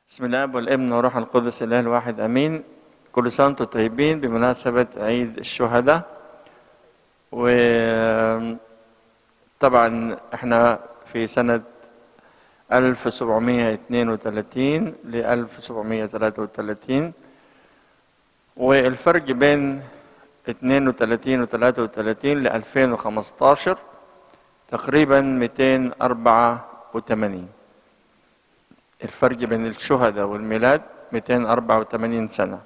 بسم الله والابن والروح القدس الاله الواحد امين كل سنه وانتم طيبين بمناسبه عيد الشهداء وطبعا احنا في سنه 1732 ل 1733 والفرق بين 32 و 33 ل 2015 تقريبا 284 الفرق بين الشهداء والميلاد 284 سنة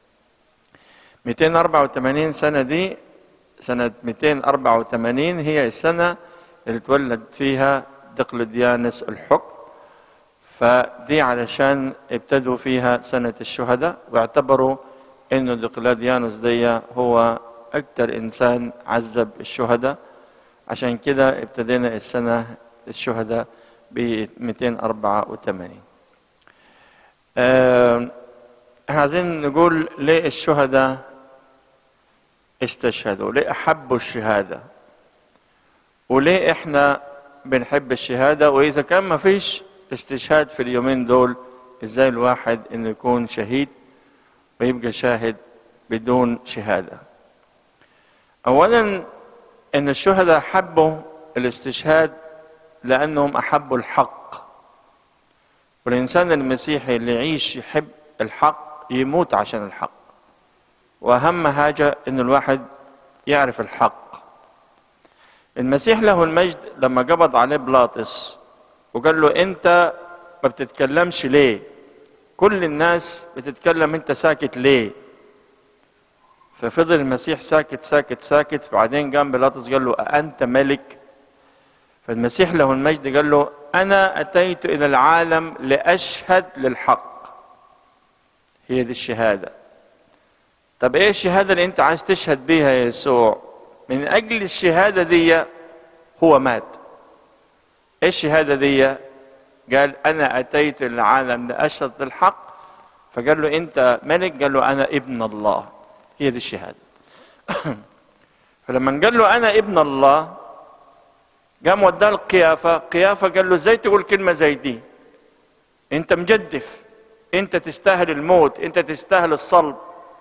284 سنة دي سنة 284 هي السنة اللي تولد فيها دقلديانس الحكم فدي علشان ابتدوا فيها سنة الشهداء واعتبروا انه دقلديانوس دي هو اكثر انسان عذب الشهداء عشان كده ابتدينا السنة الشهداء ب 284 آه، احنا عايزين نقول ليه الشهداء استشهدوا ليه احبوا الشهاده وليه احنا بنحب الشهاده واذا كان ما فيش استشهاد في اليومين دول ازاي الواحد انه يكون شهيد ويبقى شاهد بدون شهاده اولا ان الشهداء حبوا الاستشهاد لانهم احبوا الحق والانسان المسيحي اللي يعيش يحب الحق يموت عشان الحق واهم حاجه ان الواحد يعرف الحق المسيح له المجد لما قبض عليه بلاطس وقال له انت ما بتتكلمش ليه كل الناس بتتكلم انت ساكت ليه ففضل المسيح ساكت ساكت ساكت بعدين قام بيلاطس قال له أأنت ملك فالمسيح له المجد قال له أنا أتيت إلى العالم لأشهد للحق هي دي الشهادة طب إيه الشهادة اللي أنت عايز تشهد بيها يا يسوع من أجل الشهادة دي هو مات إيه الشهادة دي قال أنا أتيت إلى العالم لأشهد للحق فقال له أنت ملك قال له أنا ابن الله هي دي الشهادة فلما قال له أنا ابن الله قام وداه القيافة قيافة قال له ازاي تقول كلمة زي دي انت مجدف انت تستاهل الموت انت تستاهل الصلب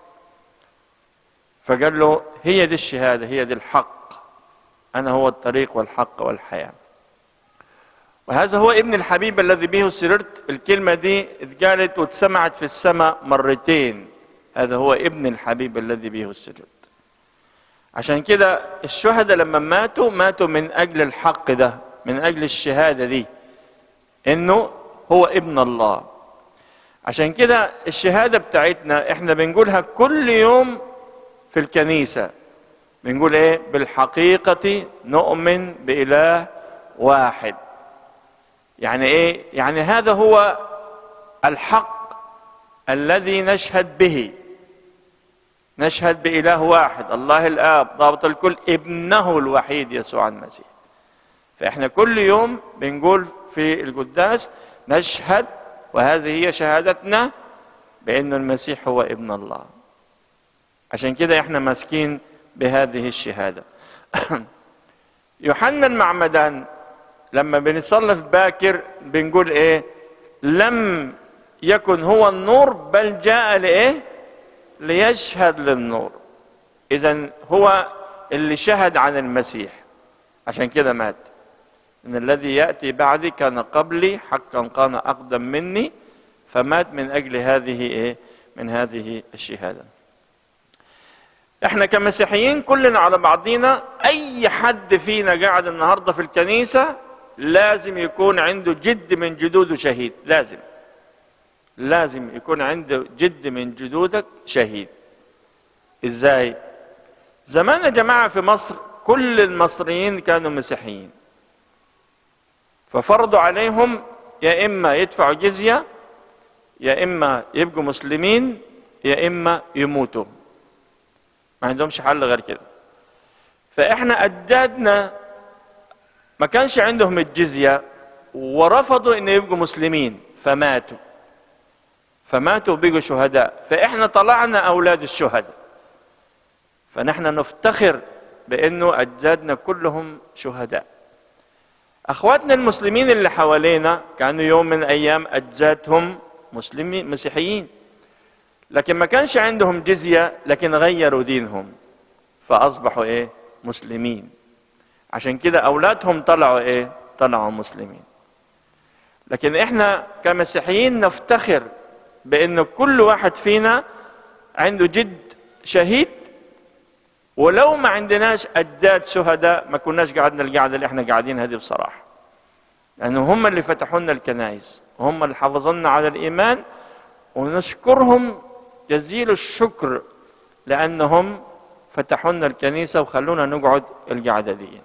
فقال له هي دي الشهادة هي دي الحق أنا هو الطريق والحق والحياة وهذا هو ابن الحبيب الذي به سررت الكلمة دي اتقالت واتسمعت في السماء مرتين هذا هو ابن الحبيب الذي به سررت عشان كده الشهداء لما ماتوا ماتوا من اجل الحق ده من اجل الشهاده دي انه هو ابن الله عشان كده الشهاده بتاعتنا احنا بنقولها كل يوم في الكنيسه بنقول ايه بالحقيقه نؤمن باله واحد يعني ايه يعني هذا هو الحق الذي نشهد به نشهد بإله واحد الله الآب ضابط الكل ابنه الوحيد يسوع المسيح فإحنا كل يوم بنقول في القداس نشهد وهذه هي شهادتنا بأن المسيح هو ابن الله عشان كده إحنا ماسكين بهذه الشهادة يوحنا المعمدان لما بنصلي في باكر بنقول إيه لم يكن هو النور بل جاء لإيه ليشهد للنور اذا هو اللي شهد عن المسيح عشان كده مات ان الذي ياتي بعدي كان قبلي حقا كان اقدم مني فمات من اجل هذه ايه من هذه الشهاده احنا كمسيحيين كلنا على بعضينا اي حد فينا قاعد النهارده في الكنيسه لازم يكون عنده جد من جدوده شهيد لازم لازم يكون عنده جد من جدودك شهيد ازاي زمان يا جماعه في مصر كل المصريين كانوا مسيحيين ففرضوا عليهم يا اما يدفعوا جزيه يا اما يبقوا مسلمين يا اما يموتوا ما عندهمش حل غير كده فاحنا اجدادنا ما كانش عندهم الجزيه ورفضوا ان يبقوا مسلمين فماتوا فماتوا وبقوا شهداء فاحنا طلعنا اولاد الشهداء فنحن نفتخر بانه اجدادنا كلهم شهداء اخواتنا المسلمين اللي حوالينا كانوا يوم من ايام اجدادهم مسلمين مسيحيين لكن ما كانش عندهم جزية لكن غيروا دينهم فأصبحوا إيه مسلمين عشان كده أولادهم طلعوا إيه طلعوا مسلمين لكن إحنا كمسيحيين نفتخر بأن كل واحد فينا عنده جد شهيد ولو ما عندناش أجداد شهداء ما كناش قعدنا القعدة اللي احنا قاعدين هذه بصراحة لأنه هم اللي فتحوا لنا الكنائس وهم اللي حافظونا على الإيمان ونشكرهم جزيل الشكر لأنهم فتحوا لنا الكنيسة وخلونا نقعد القعدة دي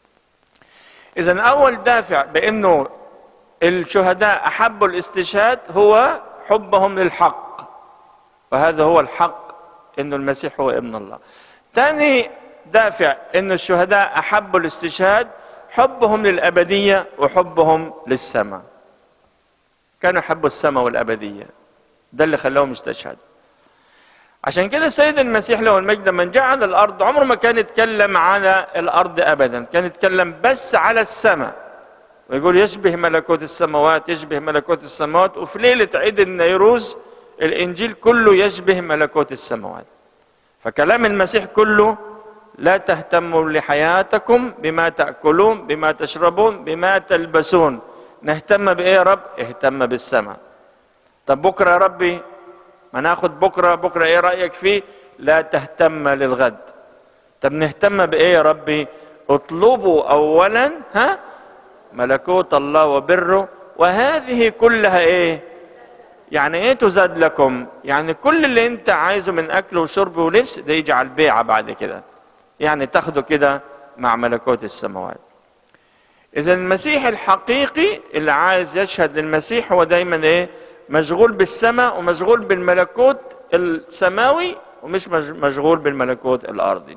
إذا أول دافع بأنه الشهداء أحبوا الاستشهاد هو حبهم للحق وهذا هو الحق أنه المسيح هو ابن الله ثاني دافع أن الشهداء أحبوا الاستشهاد حبهم للأبدية وحبهم للسماء كانوا يحبوا السماء والأبدية ده اللي خلاهم يستشهدوا عشان كده السيد المسيح له المجد لما جاء على الارض عمره ما كان يتكلم على الارض ابدا كان يتكلم بس على السماء ويقول يشبه ملكوت السماوات يشبه ملكوت السماوات وفي ليله عيد النيروز الانجيل كله يشبه ملكوت السماوات فكلام المسيح كله لا تهتموا لحياتكم بما تاكلون بما تشربون بما تلبسون نهتم بايه يا رب اهتم بالسماء طب بكره يا ربي ما ناخد بكره بكره ايه رايك فيه لا تهتم للغد طب نهتم بايه يا ربي اطلبوا اولا ها ملكوت الله وبره وهذه كلها ايه يعني ايه تزاد لكم يعني كل اللي انت عايزه من اكل وشرب ولبس ده يجي على البيعه بعد كده يعني تاخده كده مع ملكوت السماوات اذا المسيح الحقيقي اللي عايز يشهد للمسيح هو دايما ايه مشغول بالسماء ومشغول بالملكوت السماوي ومش مشغول بالملكوت الارضي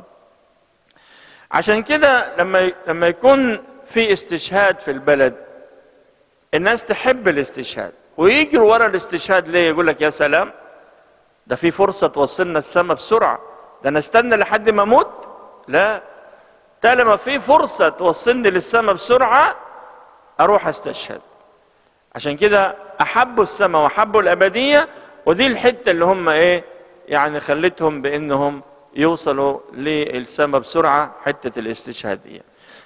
عشان كده لما لما يكون في استشهاد في البلد الناس تحب الاستشهاد ويجروا ورا الاستشهاد ليه يقول لك يا سلام ده في فرصة توصلنا السماء بسرعة ده انا استنى لحد ما اموت لا طالما في فرصة توصلني للسماء بسرعة اروح استشهد عشان كده احبوا السماء واحبوا الابديه ودي الحته اللي هم ايه يعني خلتهم بانهم يوصلوا للسماء بسرعه حته الاستشهاديه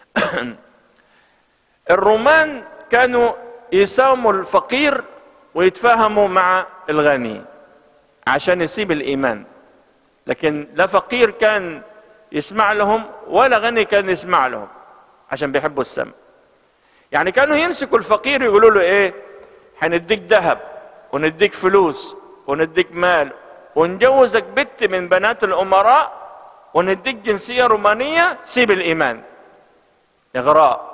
الرومان كانوا يساوموا الفقير ويتفاهموا مع الغني عشان يسيب الايمان لكن لا فقير كان يسمع لهم ولا غني كان يسمع لهم عشان بيحبوا السماء يعني كانوا يمسكوا الفقير يقولوا له ايه هنديك ذهب ونديك فلوس ونديك مال ونجوزك بنت من بنات الامراء ونديك جنسيه رومانيه سيب الايمان اغراء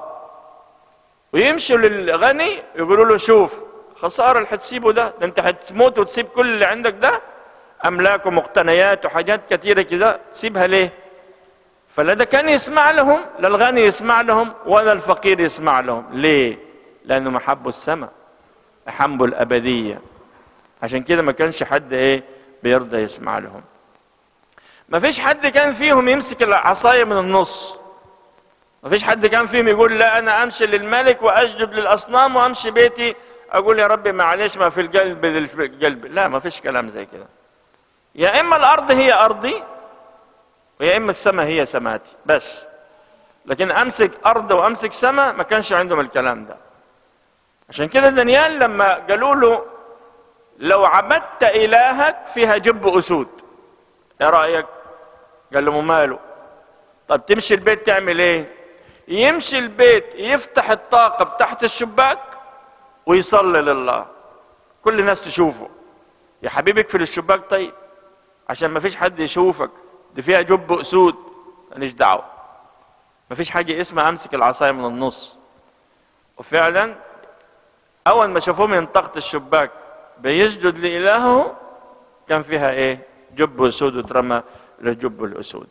ويمشوا للغني يقولوا له شوف خساره اللي هتسيبه ده ده انت هتموت وتسيب كل اللي عندك ده املاك ومقتنيات وحاجات كثيره كده تسيبها ليه فلا ده كان يسمع لهم لا الغني يسمع لهم ولا الفقير يسمع لهم ليه لانهم حبوا السماء حبوا الابديه عشان كده ما كانش حد ايه بيرضى يسمع لهم ما فيش حد كان فيهم يمسك العصايه من النص ما فيش حد كان فيهم يقول لا انا امشي للملك واسجد للاصنام وامشي بيتي اقول يا ربي معلش ما في القلب القلب لا ما فيش كلام زي كده يا اما الارض هي ارضي ويا اما السماء هي سماتي بس لكن امسك ارض وامسك سماء ما كانش عندهم الكلام ده عشان كده دانيال لما قالوا له لو عبدت الهك فيها جب اسود ايه رايك قال له ماله طب تمشي البيت تعمل ايه يمشي البيت يفتح الطاقة تحت الشباك ويصلي لله كل الناس تشوفه يا حبيبي اقفل الشباك طيب عشان ما فيش حد يشوفك دي فيها جب اسود ماليش دعوه ما فيش حاجه اسمها امسك العصايه من النص وفعلا اول ما شافوه من طاقه الشباك بيسجد لالهه كان فيها ايه جب اسود وترمى لجب الاسود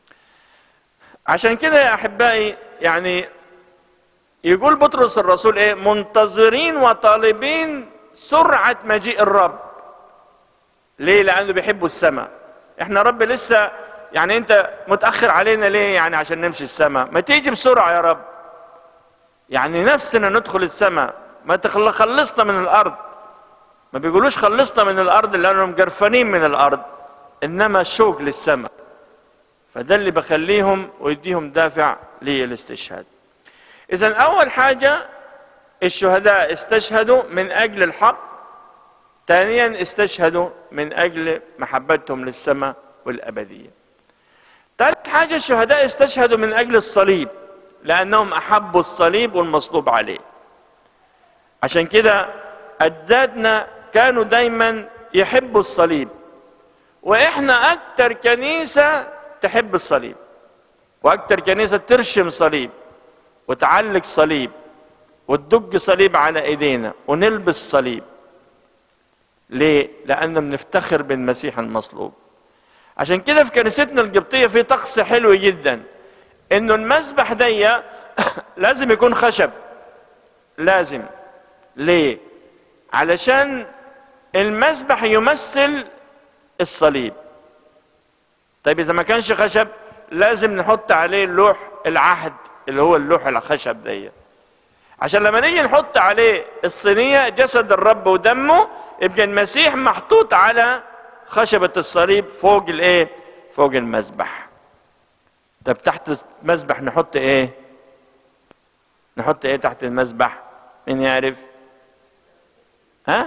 عشان كده يا احبائي يعني يقول بطرس الرسول ايه منتظرين وطالبين سرعه مجيء الرب ليه لانه بيحبوا السماء احنا رب لسه يعني انت متاخر علينا ليه يعني عشان نمشي السماء ما تيجي بسرعه يا رب يعني نفسنا ندخل السماء ما تخلصنا من الارض ما بيقولوش خلصنا من الارض لانهم جرفانين من الارض انما شوق للسماء فده اللي بخليهم ويديهم دافع للاستشهاد اذا اول حاجه الشهداء استشهدوا من اجل الحق ثانيا استشهدوا من اجل محبتهم للسماء والابديه ثالث حاجه الشهداء استشهدوا من اجل الصليب لانهم احبوا الصليب والمصلوب عليه عشان كده اجدادنا كانوا دايما يحبوا الصليب واحنا اكتر كنيسه تحب الصليب واكتر كنيسه ترشم صليب وتعلق صليب وتدق صليب على ايدينا ونلبس صليب ليه لان بنفتخر بالمسيح المصلوب عشان كده في كنيستنا القبطيه في طقس حلو جدا انه المسبح دي لازم يكون خشب لازم ليه علشان المسبح يمثل الصليب طيب اذا ما كانش خشب لازم نحط عليه لوح العهد اللي هو اللوح الخشب دي عشان لما نيجي نحط عليه الصينيه جسد الرب ودمه يبقى المسيح محطوط على خشبه الصليب فوق الايه فوق المذبح طب تحت المذبح نحط ايه نحط ايه تحت المذبح مين يعرف ها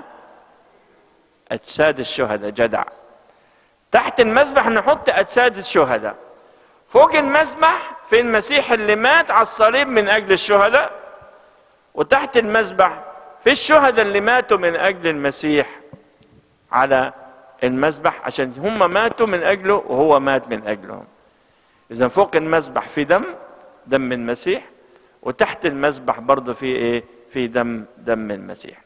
اجساد الشهداء جدع تحت المذبح نحط اجساد الشهداء فوق المذبح في المسيح اللي مات على الصليب من اجل الشهداء وتحت المذبح في الشهداء اللي ماتوا من اجل المسيح على المذبح عشان هم ماتوا من اجله وهو مات من اجلهم اذا فوق المذبح في دم دم المسيح وتحت المذبح برضه في ايه في دم دم المسيح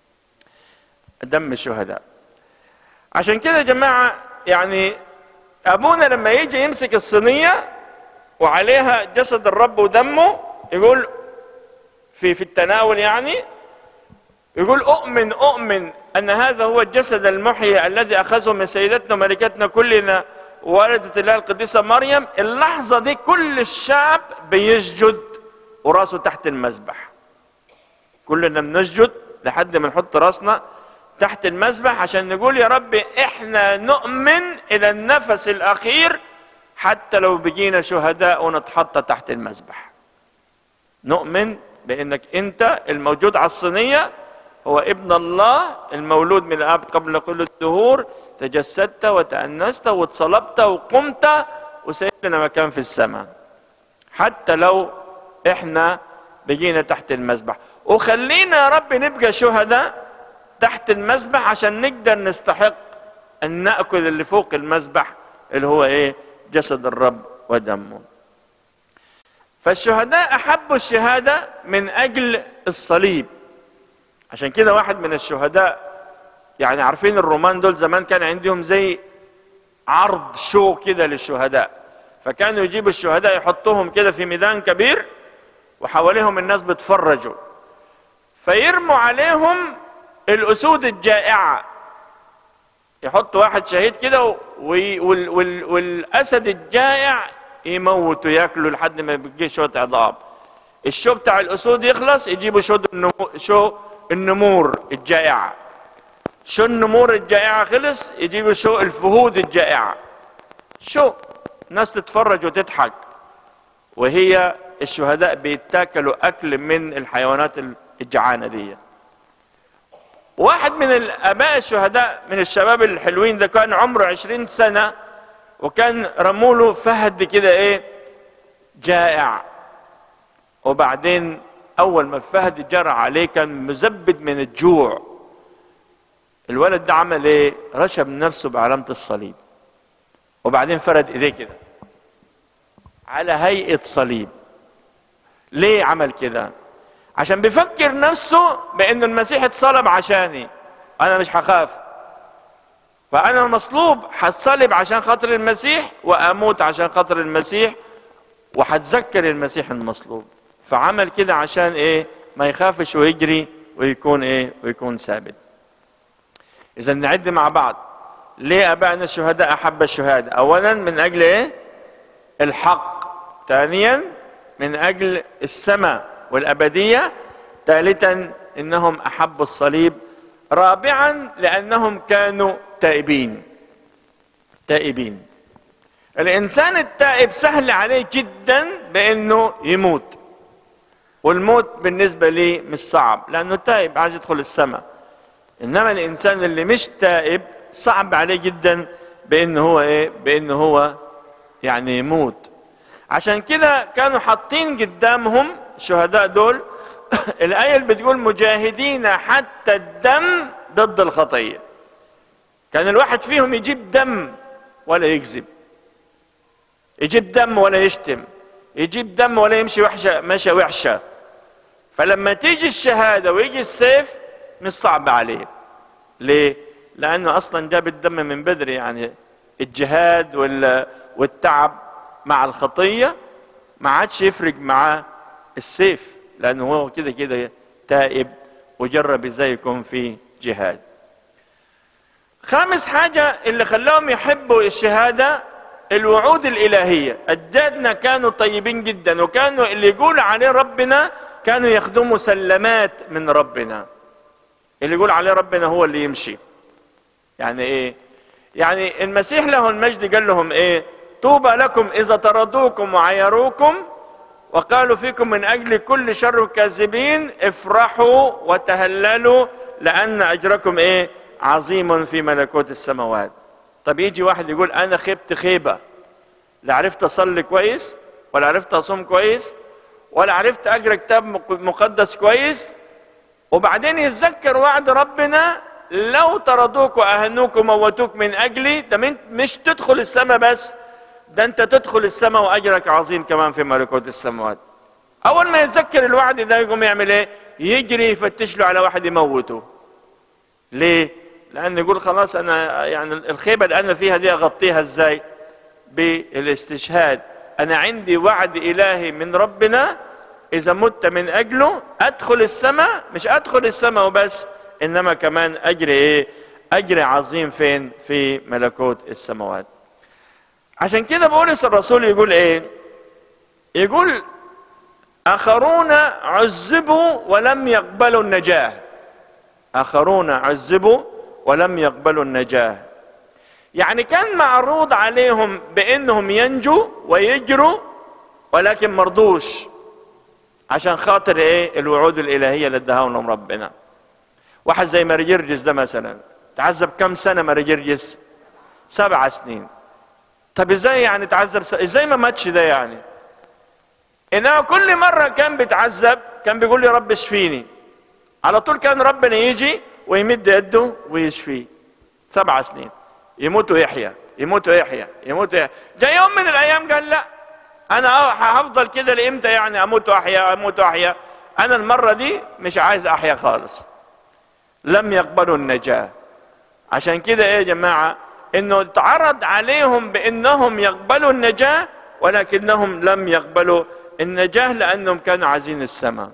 دم الشهداء عشان كده يا جماعه يعني ابونا لما يجي يمسك الصينيه وعليها جسد الرب ودمه يقول في في التناول يعني يقول اؤمن اؤمن ان هذا هو الجسد المحيي الذي اخذه من سيدتنا وملكتنا كلنا والدة الله القديسة مريم اللحظة دي كل الشعب بيسجد وراسه تحت المذبح كلنا بنسجد لحد ما نحط راسنا تحت المذبح عشان نقول يا رب احنا نؤمن الى النفس الاخير حتى لو بقينا شهداء ونتحط تحت المذبح نؤمن بانك انت الموجود على الصينيه هو ابن الله المولود من الاب قبل كل الدهور تجسدت وتأنست واتصلبت وقمت وسيب لنا مكان في السماء حتى لو احنا بقينا تحت المذبح وخلينا يا رب نبقى شهداء تحت المذبح عشان نقدر نستحق ان ناكل اللي فوق المذبح اللي هو ايه جسد الرب ودمه فالشهداء احبوا الشهاده من اجل الصليب عشان كده واحد من الشهداء يعني عارفين الرومان دول زمان كان عندهم زي عرض شو كده للشهداء فكانوا يجيبوا الشهداء يحطوهم كده في ميدان كبير وحواليهم الناس بتفرجوا فيرموا عليهم الاسود الجائعه يحط واحد شهيد كده وال وال والاسد الجائع يموت وياكله لحد ما بيجي شويه عظام الشو بتاع الاسود يخلص يجيبوا شو النمو شو النمور الجائعه شو النمور الجائعه خلص يجيبوا شو الفهود الجائعه شو الناس تتفرج وتضحك وهي الشهداء بيتاكلوا اكل من الحيوانات الجعانه دي واحد من الاباء الشهداء من الشباب الحلوين ده كان عمره عشرين سنه وكان رموله فهد كده ايه جائع وبعدين اول ما الفهد جرى عليه كان مزبد من الجوع الولد ده عمل ايه رشب نفسه بعلامه الصليب وبعدين فرد ايديه كده على هيئه صليب ليه عمل كده عشان بيفكر نفسه بان المسيح اتصلب عشاني انا مش هخاف فانا المصلوب هتصلب عشان خاطر المسيح واموت عشان خاطر المسيح وهتذكر المسيح المصلوب فعمل كده عشان ايه ما يخافش ويجري ويكون ايه ويكون ثابت اذا نعد مع بعض ليه ابائنا الشهداء احب الشهاده اولا من اجل ايه الحق ثانيا من اجل السماء والابديه ثالثا انهم احبوا الصليب رابعا لانهم كانوا تائبين تائبين الانسان التائب سهل عليه جدا بانه يموت والموت بالنسبه لي مش صعب لانه تائب عايز يدخل السماء انما الانسان اللي مش تائب صعب عليه جدا بانه هو ايه بانه هو يعني يموت عشان كده كانوا حاطين قدامهم الشهداء دول الآية اللي بتقول مجاهدين حتى الدم ضد الخطية كان الواحد فيهم يجيب دم ولا يكذب يجيب دم ولا يشتم يجيب دم ولا يمشي وحشة مشى وحشة فلما تيجي الشهادة ويجي السيف مش صعب عليه ليه؟ لأنه أصلا جاب الدم من بدري يعني الجهاد والتعب مع الخطية ما عادش يفرق معاه السيف لأنه هو كده كده تائب وجرب ازاي يكون في جهاد خامس حاجة اللي خلاهم يحبوا الشهادة الوعود الإلهية أجدادنا كانوا طيبين جدا وكانوا اللي يقول عليه ربنا كانوا ياخدوا مسلمات من ربنا اللي يقول عليه ربنا هو اللي يمشي يعني ايه يعني المسيح له المجد قال لهم ايه طوبى لكم اذا طردوكم وعيروكم وقالوا فيكم من اجل كل شر كاذبين افرحوا وتهللوا لان اجركم ايه عظيم في ملكوت السماوات طب يجي واحد يقول انا خبت خيبه لا عرفت اصلي كويس ولا عرفت اصوم كويس ولا عرفت اقرا كتاب مقدس كويس وبعدين يتذكر وعد ربنا لو طردوك واهنوك وموتوك من اجلي ده مش تدخل السماء بس ده انت تدخل السماء واجرك عظيم كمان في ملكوت السماوات اول ما يتذكر الوعد ده يقوم يعمل ايه يجري يفتش له على واحد يموته ليه لانه يقول خلاص انا يعني الخيبه اللي انا فيها دي اغطيها ازاي بالاستشهاد انا عندي وعد الهي من ربنا اذا مت من اجله ادخل السماء مش ادخل السماء وبس انما كمان اجر ايه اجر عظيم فين في ملكوت السماوات عشان كده بولس الرسول يقول ايه يقول اخرون عذبوا ولم يقبلوا النجاه اخرون عذبوا ولم يقبلوا النجاه يعني كان معروض عليهم بانهم ينجوا ويجروا ولكن مرضوش عشان خاطر ايه الوعود الالهيه اللي اداها لهم ربنا واحد زي مرجرجس ده مثلا تعذب كم سنه مرجرجس سبع سنين طب ازاي يعني تعذب س... ازاي ما ماتش ده يعني انه كل مره كان بيتعذب كان بيقول لي رب اشفيني على طول كان ربنا يجي ويمد يده ويشفيه سبع سنين يموت ويحيى يموت ويحيى يموت ويحيى جاء يوم من الايام قال لا انا هفضل كده لامتى يعني اموت واحيا اموت واحيا انا المره دي مش عايز احيا خالص لم يقبلوا النجاه عشان كده ايه يا جماعه انه اتعرض عليهم بانهم يقبلوا النجاه ولكنهم لم يقبلوا النجاه لانهم كانوا عايزين السماء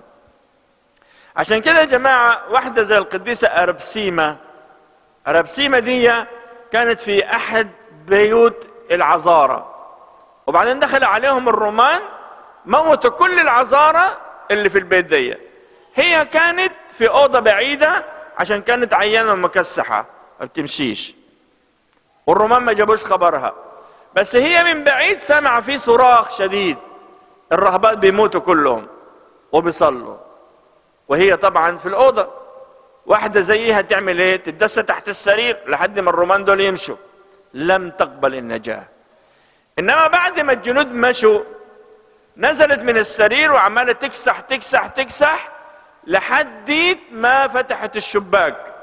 عشان كده يا جماعه واحده زي القديسه اربسيمه اربسيمه دي كانت في احد بيوت العذاره وبعدين دخل عليهم الرومان موتوا كل العذاره اللي في البيت دي هي كانت في اوضه بعيده عشان كانت عيانه مكسحه ما بتمشيش والرومان ما جابوش خبرها بس هي من بعيد سمع في صراخ شديد الرهبات بيموتوا كلهم وبيصلوا وهي طبعا في الاوضه واحده زيها تعمل ايه تدس تحت السرير لحد ما الرومان دول يمشوا لم تقبل النجاه انما بعد ما الجنود مشوا نزلت من السرير وعماله تكسح تكسح تكسح لحد ما فتحت الشباك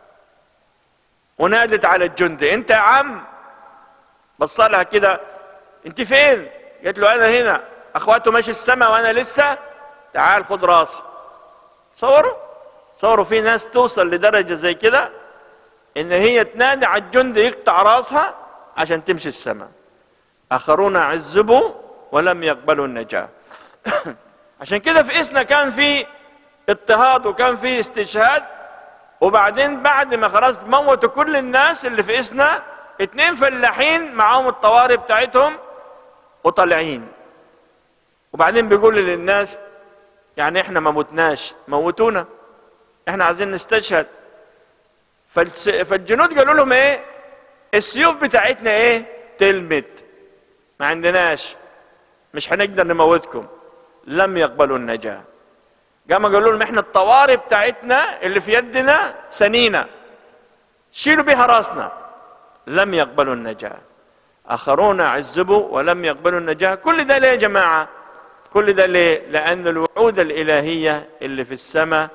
ونادت على الجندي انت يا عم بص لها كده انت فين قالت له انا هنا اخواته ماشي السما وانا لسه تعال خد راسي صوروا صوروا في ناس توصل لدرجه زي كده ان هي تنادي على الجندي يقطع راسها عشان تمشي السماء اخرون عذبوا ولم يقبلوا النجاه عشان كده في اسنا كان في اضطهاد وكان في استشهاد وبعدين بعد ما خلاص موتوا كل الناس اللي في اسنا اتنين فلاحين معاهم الطوارئ بتاعتهم وطالعين وبعدين بيقول للناس يعني احنا ما متناش موتونا احنا عايزين نستشهد فالجنود قالوا لهم ايه السيوف بتاعتنا ايه تلمت ما عندناش مش هنقدر نموتكم لم يقبلوا النجاه قاموا قالوا لهم احنا الطوارئ بتاعتنا اللي في يدنا سنينه شيلوا بها راسنا لم يقبلوا النجاه اخرون عذبوا ولم يقبلوا النجاه كل ده ليه يا جماعه كل ده ليه لان الوعود الالهيه اللي في السماء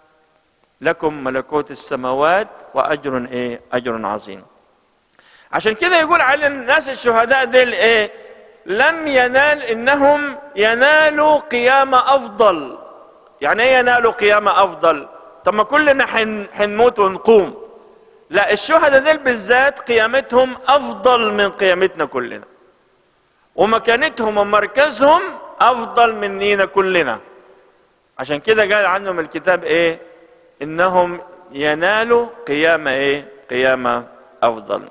لكم ملكوت السماوات واجر ايه اجر عظيم عشان كده يقول على الناس الشهداء دول ايه لم ينال انهم ينالوا قيامه افضل يعني ايه ينالوا قيامه افضل طب ما كلنا حن حنموت ونقوم لا الشهداء دول بالذات قيامتهم افضل من قيامتنا كلنا ومكانتهم ومركزهم افضل مننا كلنا عشان كده قال عنهم الكتاب ايه انهم ينالوا قيامه ايه قيامه افضل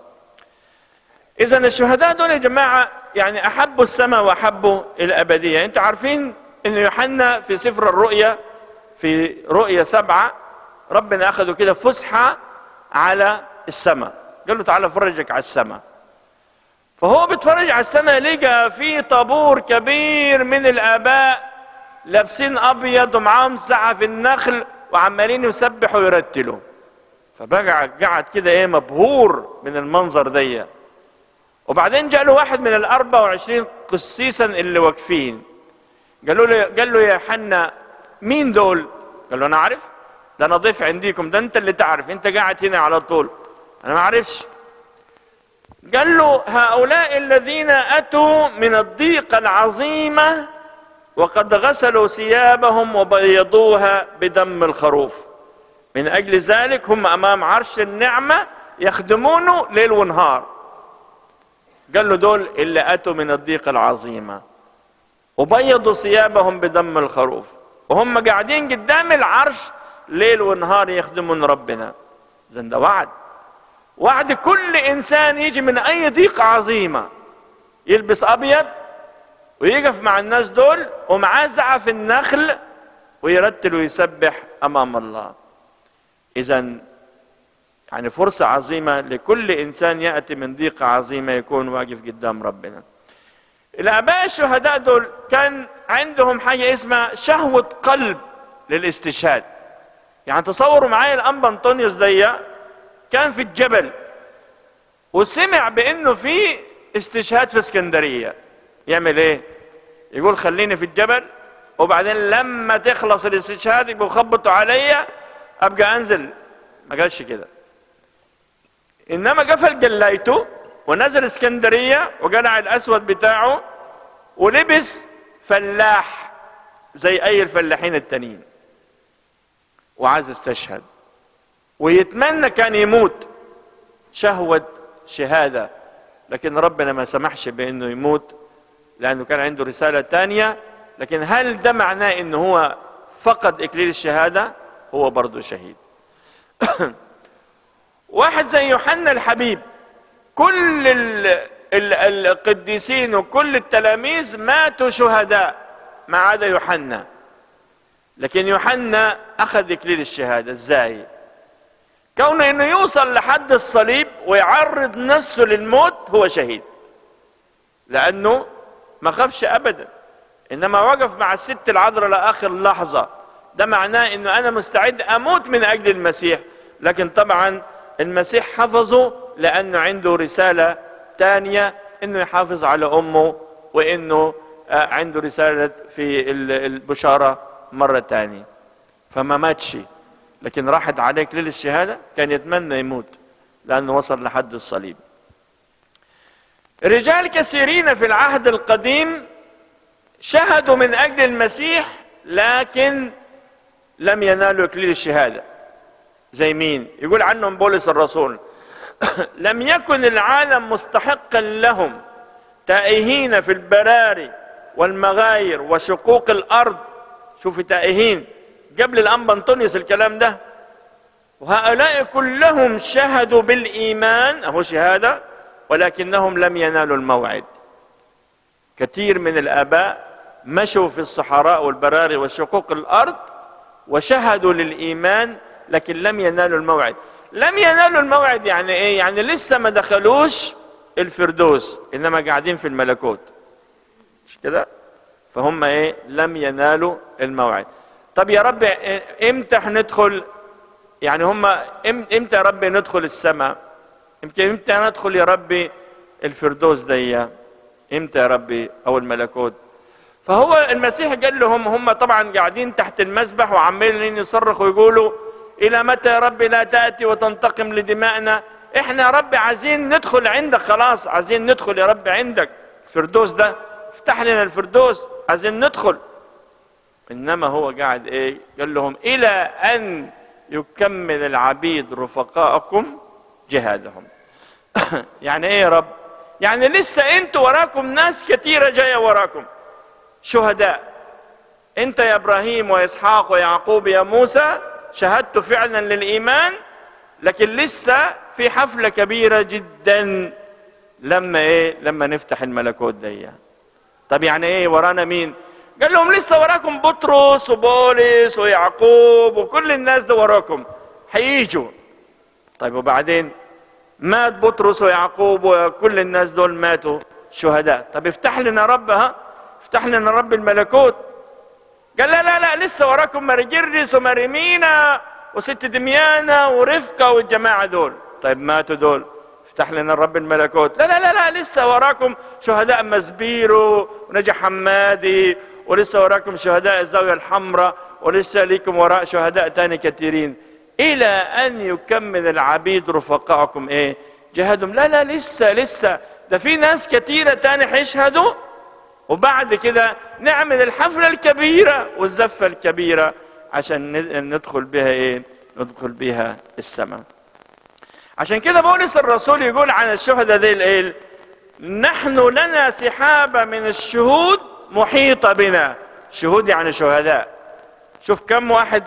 اذا الشهداء دول يا جماعه يعني احبوا السماء واحبوا الابديه انتوا عارفين ان يوحنا في سفر الرؤيا في رؤيا سبعه ربنا اخذه كده فسحه على السماء قال له تعالى فرجك على السماء فهو بيتفرج على السماء لقى في طابور كبير من الاباء لابسين ابيض ومعاهم سعه في النخل وعمالين يسبحوا ويرتلوا فبقى قعد كده ايه مبهور من المنظر دي وبعدين جاء له واحد من ال 24 قسيسا اللي واقفين قالوا له قال له يا حنا مين دول؟ قال له انا عارف ده انا ضيف عنديكم ده انت اللي تعرف انت قاعد هنا على طول انا ما اعرفش قال له هؤلاء الذين اتوا من الضيقه العظيمه وقد غسلوا ثيابهم وبيضوها بدم الخروف من اجل ذلك هم امام عرش النعمه يخدمونه ليل ونهار قال له دول اللي اتوا من الضيقه العظيمه وبيضوا ثيابهم بدم الخروف وهم قاعدين قدام العرش ليل ونهار يخدمون ربنا اذا ده وعد وعد كل انسان يجي من اي ضيقه عظيمه يلبس ابيض ويقف مع الناس دول ومعاه زعف النخل ويرتل ويسبح امام الله اذا يعني فرصه عظيمه لكل انسان ياتي من ضيقه عظيمه يكون واقف قدام ربنا الاباء الشهداء دول كان عندهم حاجه اسمها شهوه قلب للاستشهاد يعني تصوروا معايا الانبا انطونيوس دي كان في الجبل وسمع بانه في استشهاد في اسكندريه يعمل ايه يقول خليني في الجبل وبعدين لما تخلص الاستشهاد يبقوا يخبطوا عليا ابقى انزل ما قالش كده انما قفل جلايته ونزل اسكندريه وقلع الاسود بتاعه ولبس فلاح زي اي الفلاحين التانيين وعايز يستشهد ويتمنى كان يموت شهوة شهادة لكن ربنا ما سمحش بأنه يموت لأنه كان عنده رسالة تانية لكن هل ده معناه أنه هو فقد إكليل الشهادة هو برضه شهيد واحد زي يوحنا الحبيب كل القديسين وكل التلاميذ ماتوا شهداء ما عدا يوحنا لكن يوحنا اخذ اكليل الشهاده ازاي كونه انه يوصل لحد الصليب ويعرض نفسه للموت هو شهيد لانه ما خافش ابدا انما وقف مع الست العذراء لاخر لحظه ده معناه انه انا مستعد اموت من اجل المسيح لكن طبعا المسيح حفظه لانه عنده رساله ثانيه انه يحافظ على امه وانه عنده رساله في البشاره مرة تانية فما ماتش لكن راحت عليك ليل الشهادة كان يتمنى يموت لأنه وصل لحد الصليب رجال كثيرين في العهد القديم شهدوا من أجل المسيح لكن لم ينالوا إكليل الشهادة زي مين يقول عنهم بولس الرسول لم يكن العالم مستحقا لهم تائهين في البراري والمغاير وشقوق الأرض شوف تائهين قبل الأنبا أنطونيوس الكلام ده وهؤلاء كلهم شهدوا بالإيمان أهو شهادة ولكنهم لم ينالوا الموعد كثير من الآباء مشوا في الصحراء والبراري وشقوق الأرض وشهدوا للإيمان لكن لم ينالوا الموعد لم ينالوا الموعد يعني ايه يعني لسه ما دخلوش الفردوس انما قاعدين في الملكوت مش كده فهم ايه لم ينالوا الموعد طب يا رب امتى هندخل يعني هم امتى يا رب ندخل السماء امتى امتى ندخل يا ربي الفردوس دي امتى يا ربي او الملكوت فهو المسيح قال لهم هم طبعا قاعدين تحت المسبح وعمالين يصرخوا ويقولوا الى متى يا رب لا تاتي وتنتقم لدمائنا احنا يا رب عايزين ندخل عندك خلاص عايزين ندخل يا رب عندك الفردوس ده افتح لنا الفردوس عايزين ندخل انما هو قاعد ايه قال لهم الى ان يكمل العبيد رفقاءكم جهادهم يعني ايه يا رب يعني لسه انتوا وراكم ناس كثيره جايه وراكم شهداء انت يا ابراهيم واسحاق ويعقوب يا موسى شهدت فعلا للايمان لكن لسه في حفله كبيره جدا لما ايه لما نفتح الملكوت دي طب يعني ايه ورانا مين قال لهم لسه وراكم بطرس وبولس ويعقوب وكل الناس ده وراكم هيجوا طيب وبعدين مات بطرس ويعقوب وكل الناس دول ماتوا شهداء طب افتح لنا رب ها افتح لنا رب الملكوت قال لا لا لا لسه وراكم ماري جرس وماري مينا وست دميانة ورفقة والجماعة دول طيب ماتوا دول افتح لنا الرب الملكوت لا لا لا لا لسه وراكم شهداء مزبيرو ونجا حمادي ولسه وراكم شهداء الزاوية الحمراء ولسه ليكم وراء شهداء تاني كثيرين إلى أن يكمل العبيد رفقاءكم إيه جهادهم لا لا لسه لسه ده في ناس كثيرة تاني هيشهدوا وبعد كده نعمل الحفلة الكبيرة والزفة الكبيرة عشان ندخل بها ايه ندخل بها السماء عشان كده بولس الرسول يقول عن الشهداء دي الايه نحن لنا سحابة من الشهود محيطة بنا شهود يعني شهداء شوف كم واحد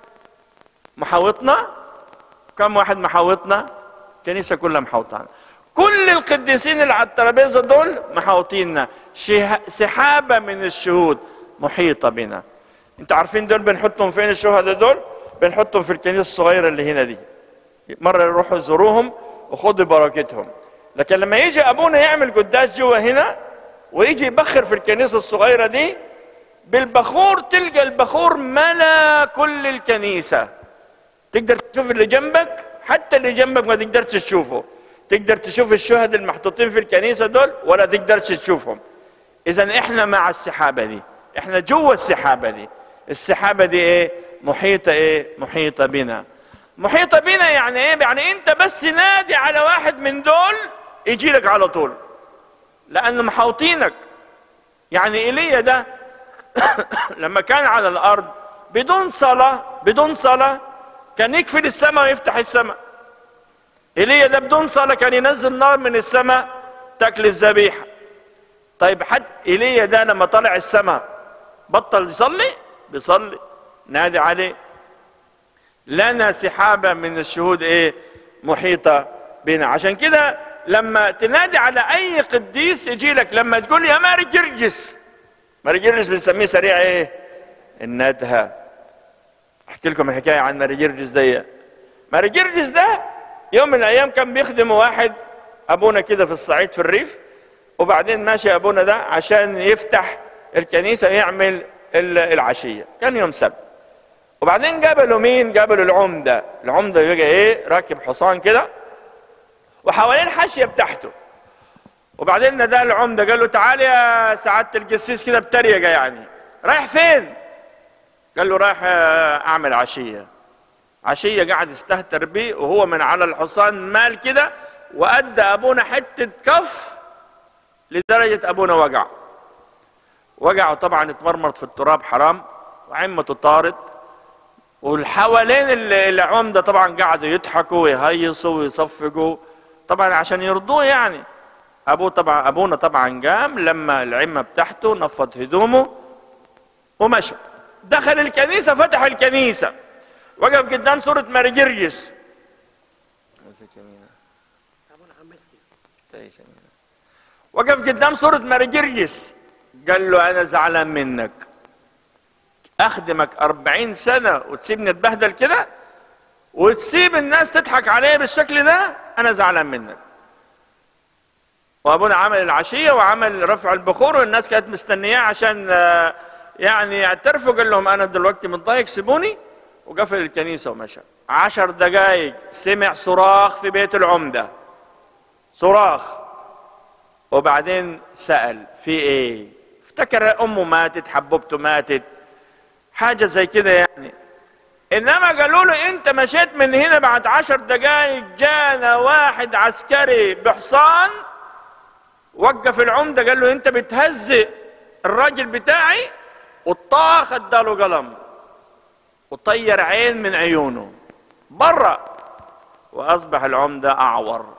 محاوطنا كم واحد محاوطنا الكنيسة كلها محاوطانا كل القديسين اللي على الترابيزة دول محاوطيننا سحابة من الشهود محيطة بنا انتوا عارفين دول بنحطهم فين الشهداء دول بنحطهم في الكنيسة الصغيرة اللي هنا دي مرة يروحوا يزوروهم وخدوا بركتهم لكن لما يجي ابونا يعمل قداس جوا هنا ويجي يبخر في الكنيسة الصغيرة دي بالبخور تلقى البخور ملا كل الكنيسة تقدر تشوف اللي جنبك حتى اللي جنبك ما تقدرش تشوفه تقدر تشوف الشهداء المحطوطين في الكنيسة دول ولا تقدرش تشوفهم إذا إحنا مع السحابة دي إحنا جوا السحابة دي السحابة دي إيه محيطة إيه محيطة بنا محيطة بنا يعني إيه يعني أنت بس نادي على واحد من دول يجي لك على طول لأنه محاوطينك يعني إيليا ده لما كان على الأرض بدون صلاة بدون صلاة كان يقفل السماء ويفتح السماء ايليا ده بدون صلاه كان ينزل نار من السماء تاكل الذبيحه طيب حد ايليا ده لما طلع السماء بطل يصلي بيصلي نادي عليه لنا سحابه من الشهود ايه محيطه بنا عشان كده لما تنادي على اي قديس يجي لك لما تقول يا ماري جرجس ماري جرجس بنسميه سريع ايه الندهه احكي لكم حكايه عن ماري جرجس دي ماري جرجس ده يوم من الايام كان بيخدم واحد ابونا كده في الصعيد في الريف وبعدين ماشي ابونا ده عشان يفتح الكنيسه يعمل العشيه كان يوم سبت وبعدين قابلوا مين قابلوا العمده العمده يبقى ايه راكب حصان كده وحواليه الحاشيه بتاعته وبعدين نادى العمده قال له تعال يا سعاده القسيس كده بتريقه يعني رايح فين قال له رايح اعمل عشيه عشية قاعد يستهتر بيه وهو من على الحصان مال كده وأدى أبونا حتة كف لدرجة أبونا وقع وقع طبعا اتمرمط في التراب حرام وعمته طارت والحوالين العمدة طبعا قعدوا يضحكوا ويهيصوا ويصفقوا طبعا عشان يرضوه يعني أبوه طبعا أبونا طبعا قام لما العمة بتاعته نفض هدومه ومشى دخل الكنيسة فتح الكنيسة وقف قدام صورة ماري جرجس وقف قدام صورة ماري جرجس قال له أنا زعلان منك أخدمك أربعين سنة وتسيبني أتبهدل كده وتسيب الناس تضحك عليه بالشكل ده انا زعلان منك وابونا عمل العشيه وعمل رفع البخور والناس كانت مستنياه عشان آه، يعني يعترفوا قال لهم انا دلوقتي متضايق سيبوني وقفل الكنيسه ومشى عشر دقائق سمع صراخ في بيت العمده صراخ وبعدين سال في ايه افتكر امه ماتت حبوبته ماتت حاجه زي كده يعني انما قالوا له انت مشيت من هنا بعد عشر دقائق جانا واحد عسكري بحصان وقف العمدة قال له انت بتهزئ الراجل بتاعي وطاخ اداله قلم وطير عين من عيونه برا واصبح العمدة اعور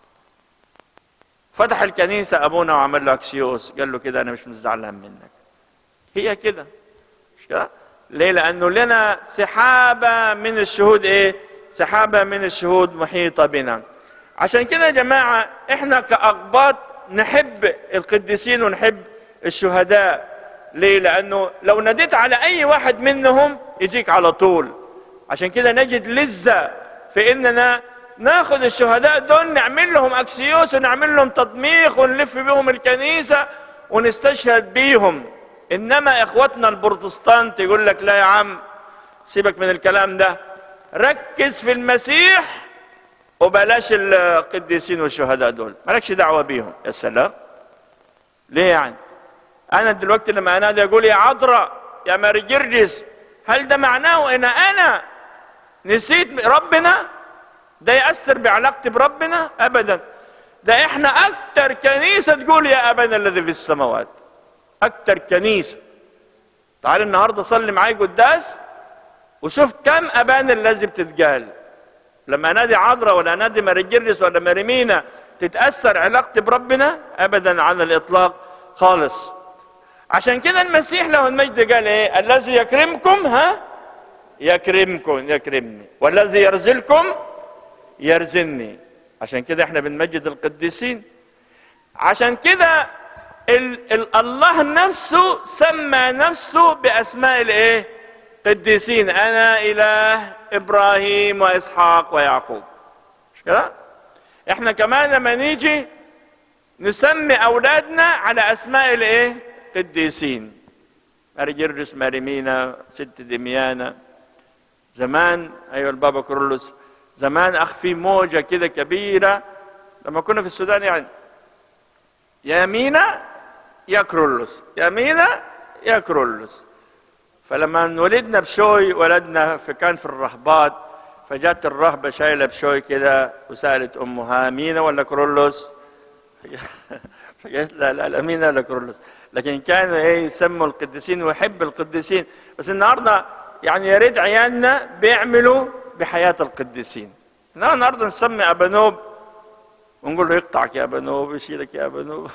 فتح الكنيسة ابونا وعمل له اكسيوس قال له كده انا مش مزعلان منك هي كده مش كده ليه لانه لنا سحابة من الشهود ايه سحابة من الشهود محيطة بنا عشان كده يا جماعة احنا كأقباط نحب القديسين ونحب الشهداء ليه لانه لو ناديت على اي واحد منهم يجيك على طول عشان كده نجد لذة في اننا ناخذ الشهداء دول نعمل لهم اكسيوس ونعمل لهم تضميخ ونلف بهم الكنيسة ونستشهد بيهم انما اخواتنا البروتستانت يقول لك لا يا عم سيبك من الكلام ده ركز في المسيح وبلاش القديسين والشهداء دول مالكش دعوه بيهم يا سلام ليه يعني انا دلوقتي لما انادي اقول يا عذراء يا ماري جرجس هل ده معناه ان انا نسيت ربنا ده ياثر بعلاقتي بربنا ابدا ده احنا اكتر كنيسه تقول يا ابانا الذي في السماوات اكتر كنيسه تعال النهارده صلي معاي قداس وشوف كم ابان الذي بتتقال لما انادي عذراء ولا انادي ماري ولا ماريمينا تتاثر علاقتي بربنا ابدا على الاطلاق خالص عشان كده المسيح له المجد قال ايه الذي يكرمكم ها يكرمكم يكرمني والذي يرزلكم يرزلني عشان كده احنا بنمجد القديسين عشان كده ال ال الله نفسه سمى نفسه باسماء الايه قديسين انا اله ابراهيم واسحاق ويعقوب مش كده احنا كمان لما نيجي نسمي اولادنا على اسماء الايه قديسين ماري جرجس ماري مينا ست دميانة زمان ايوه البابا كرولوس زمان اخ في موجة كده كبيرة لما كنا في السودان يعني يا مينا يا كرولوس يا مينا يا كرولوس فلما ولدنا بشوي ولدنا في كان في الرهبات فجات الرهبة شايلة بشوي كده وسألت أمها مينا ولا كرولوس فقالت لا لا لا مينا ولا كرولوس لكن كانوا ايه يسموا القديسين ويحب القديسين بس النهارده يعني يا ريت عيالنا بيعملوا بحياة القديسين انما النهارده نسمي ابانوب ونقول له يقطعك يا ابانوب يشيلك يا ابانوب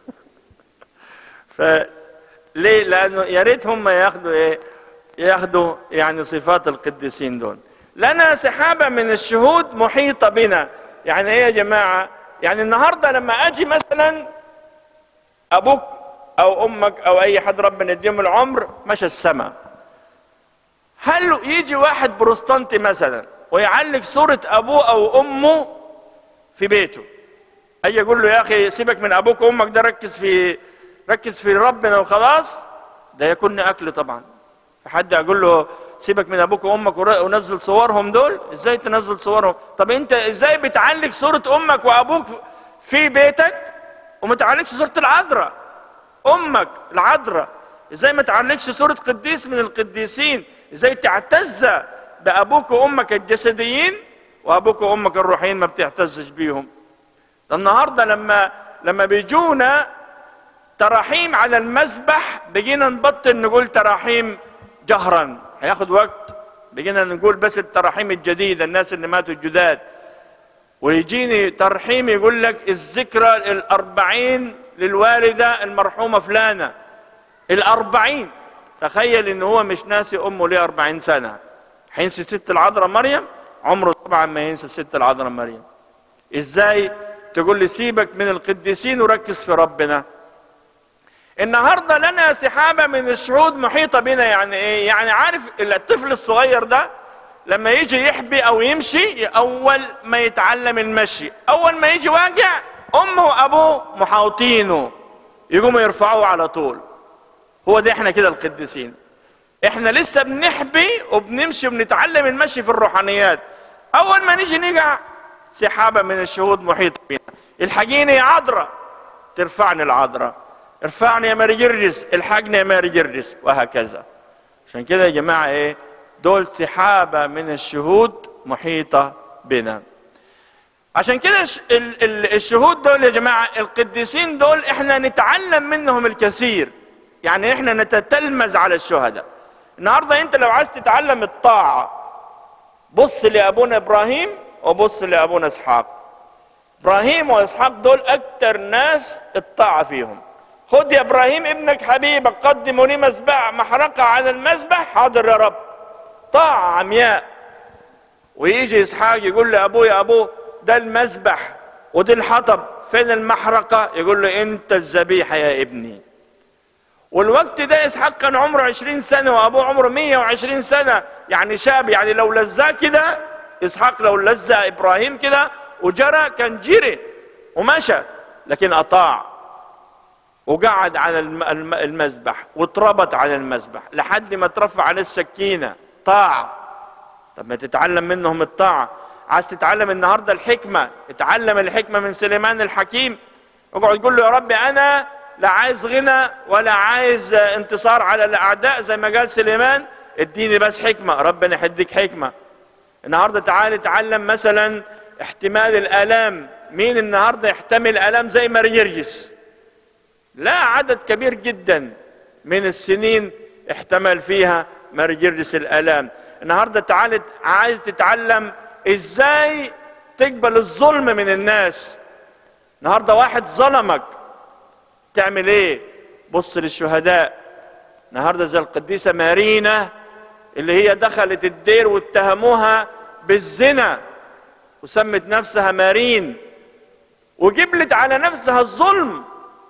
ف ليه؟ لأنه يا ريت هم ياخدوا إيه؟ ياخدوا يعني صفات القديسين دول. لنا سحابة من الشهود محيطة بنا، يعني إيه يا جماعة؟ يعني النهاردة لما أجي مثلا أبوك أو أمك أو أي حد ربنا يديهم العمر مشى السماء. هل يجي واحد بروستانتي مثلا ويعلق صورة أبوه أو أمه في بيته؟ أجي أقول له يا أخي سيبك من أبوك وأمك ده ركز في ركز في ربنا وخلاص ده يكون اكل طبعا حد اقول له سيبك من ابوك وامك ونزل صورهم دول ازاي تنزل صورهم طب انت ازاي بتعلق صوره امك وابوك في بيتك وما تعلقش صوره العذراء امك العذراء ازاي ما تعلقش صوره قديس من القديسين ازاي تعتز بابوك وامك الجسديين وابوك وامك الروحيين ما بتعتزش بيهم النهارده لما لما بيجونا تراحيم على المذبح بقينا نبطل نقول تراحيم جهرا هياخد وقت بقينا نقول بس التراحيم الجديده الناس اللي ماتوا الجداد ويجيني ترحيم يقول لك الذكرى الأربعين للوالدة المرحومة فلانة الأربعين تخيل إن هو مش ناسي أمه ليه أربعين سنة حينسي ست العذراء مريم عمره طبعا ما ينسى ست العذراء مريم إزاي تقول لي سيبك من القديسين وركز في ربنا النهارده لنا سحابه من الشهود محيطه بنا يعني ايه؟ يعني عارف الطفل الصغير ده لما يجي يحبي او يمشي اول ما يتعلم المشي اول ما يجي واقع امه وابوه محاوطينه يقوموا يرفعوه على طول هو ده احنا كده القديسين احنا لسه بنحبي وبنمشي وبنتعلم المشي في الروحانيات اول ما نيجي نقع سحابه من الشهود محيط بنا الحقيني يا عذراء ترفعني العذراء ارفعني يا ماري جرجس الحقني يا ماري جرجس وهكذا عشان كده يا جماعه ايه دول سحابه من الشهود محيطه بنا عشان كده الشهود دول يا جماعه القديسين دول احنا نتعلم منهم الكثير يعني احنا نتتلمذ على الشهداء النهارده انت لو عايز تتعلم الطاعه بص لابونا ابراهيم وبص لابونا اسحاق ابراهيم واسحاق دول اكتر ناس الطاعه فيهم خد يا ابراهيم ابنك حبيبك قدموا لي مذبح محرقه على المذبح حاضر يا رب طاعه عمياء ويجي اسحاق يقول لابوه يا ابوه ده المذبح ودي الحطب فين المحرقه يقول له انت الذبيحه يا ابني والوقت ده اسحاق كان عمره 20 سنه وابوه عمره 120 سنه يعني شاب يعني لو لزاه كده اسحاق لو لزى ابراهيم كده وجرى كان جري ومشى لكن اطاع وقعد على المذبح واتربط على المذبح لحد ما ترفع على السكينه طاع طب ما تتعلم منهم الطاعه عايز تتعلم النهارده الحكمه اتعلم الحكمه من سليمان الحكيم اقعد تقول له يا ربي انا لا عايز غنى ولا عايز انتصار على الاعداء زي ما قال سليمان اديني بس حكمه ربنا يديك حكمه النهارده تعال اتعلم مثلا احتمال الالام مين النهارده يحتمل الام زي مريرجس لا عدد كبير جدا من السنين احتمل فيها مريرجس الالام النهارده تعال عايز تتعلم ازاي تقبل الظلم من الناس النهارده واحد ظلمك تعمل ايه بص للشهداء النهارده زي القديسه مارينا اللي هي دخلت الدير واتهموها بالزنا وسمت نفسها مارين وجبلت على نفسها الظلم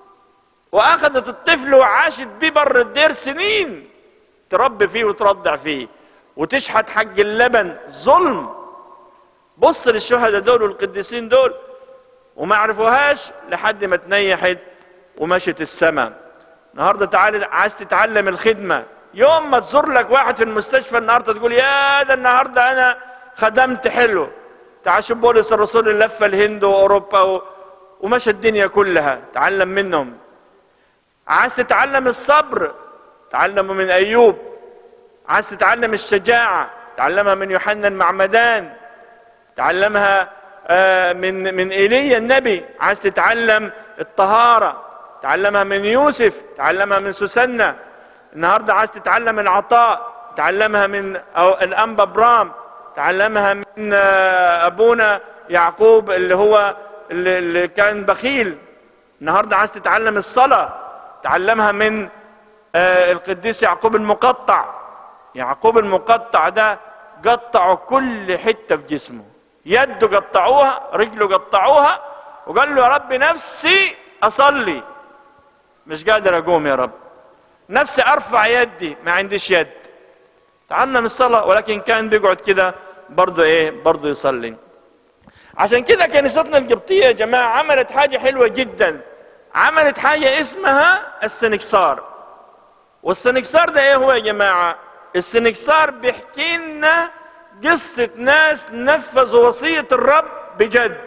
واخذت الطفل وعاشت بيه بر الدير سنين تربي فيه وترضع فيه وتشحت حق اللبن ظلم بص للشهداء دول والقديسين دول وما عرفوهاش لحد ما تنيحت ومشت السماء النهارده تعالى عايز تتعلم الخدمه يوم ما تزور لك واحد في المستشفى النهارده تقول يا ده النهارده انا خدمت حلو تعال شوف بولس الرسول اللي لف الهند واوروبا و... ومشى الدنيا كلها تعلم منهم عايز تتعلم الصبر تعلمه من ايوب عايز تتعلم الشجاعه تعلمها من يوحنا المعمدان تعلمها من من ايليا النبي عايز تتعلم الطهاره تعلمها من يوسف تعلمها من سوسنة النهارده عايز تتعلم العطاء تعلمها من أو الانبا برام تعلمها من ابونا يعقوب اللي هو اللي كان بخيل النهارده عايز تتعلم الصلاه تعلمها من القديس يعقوب المقطع يعقوب المقطع ده قطعوا كل حته في جسمه يده قطعوها رجله قطعوها وقال له يا رب نفسي اصلي مش قادر اقوم يا رب نفسي ارفع يدي ما عنديش يد تعلم الصلاة ولكن كان بيقعد كده برضه ايه برضه يصلي عشان كده كنيستنا القبطية يا جماعة عملت حاجة حلوة جدا عملت حاجة اسمها السنكسار والسنكسار ده ايه هو يا جماعة السنكسار بيحكي لنا قصة ناس نفذوا وصية الرب بجد